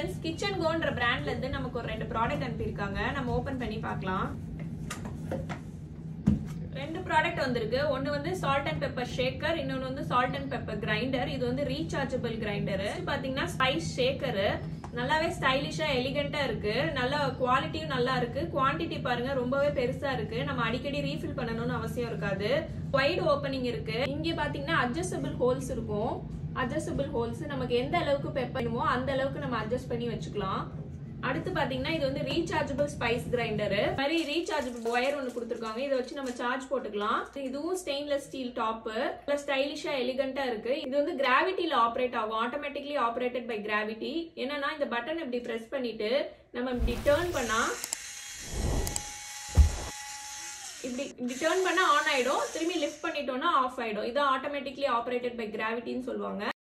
friends kitchen கோன்ற பிராண்ட்ல இருந்து நமக்கு ஒரு ரெண்டு ப்ராடக்ட் அனுப்பியிருக்காங்க நம்ம ஓபன் பண்ணி பார்க்கலாம் ரெண்டு ப்ராடக்ட் வந்திருக்கு ஒன்னு வந்து சால்ட் அண்ட் பெப்பர் ஷேக்கர் இன்னொன்னு வந்து சால்ட் அண்ட் பெப்பர் கிரைண்டர் இது வந்து ரீசார்ஜபிள் கிரைண்டர் பாத்தீங்கன்னா ஸ்பைஸ் ஷேக்கர் நல்லாவே ஸ்டைலிஷா எலிகண்டா இருக்கு நல்ல குவாலிட்டியும் நல்லா இருக்கு குவாண்டிட்டி பாருங்க ரொம்பவே பெருசா இருக்கு நம்ம அடிக்கடி ரீஃபில் பண்ணணும்னு அவசியம் இருக்காது வைட் ஓப்பனிங் இருக்கு இங்க பாத்தீங்கன்னா அட்ஜஸ்டபிள் ஹோல்ஸ் இருக்கும் அட்ஜஸ்டபிள் ஹோல்ஸ் நமக்கு எந்த அளவுக்கு பெப்பர் அந்த அளவுக்கு நம்ம அட்ஜஸ்ட் பண்ணி வச்சுக்கலாம் அடுத்து பாத்தீங்கன்னா இது வந்து ரீசார்ஜபிள் ஸ்பைஸ் கிரைண்டர் மாதிரி ரீசார்ஜபிள் ஒயர் ஒன்று கொடுத்துருக்காங்க இதை வச்சு நம்ம சார்ஜ் போட்டுக்கலாம் இதுவும் ஸ்டெயின்லெஸ் ஸ்டீல் டாப்பு ஸ்டைலிஷா எலிகண்டா இருக்கு இது வந்து கிராவிட்டில ஆப்ரேட் ஆகும் ஆட்டோமேட்டிக்லி ஆப்ரேட்டட் பை கிராவிட்டி என்னன்னா இந்த பட்டன் இப்படி பிரஸ் பண்ணிட்டு நம்ம இப்படி டேர்ன் பண்ணா இப்படி இப்படி டேர்ன் பண்ணா ஆன் ஆயிடும் திரும்பி லிஃப்ட் பண்ணிட்டோம்னா ஆஃப் ஆயிடும் இது ஆட்டோமேட்டிக்லி ஆப்ரேட்டட் பை கிராவிட்டின்னு சொல்லுவாங்க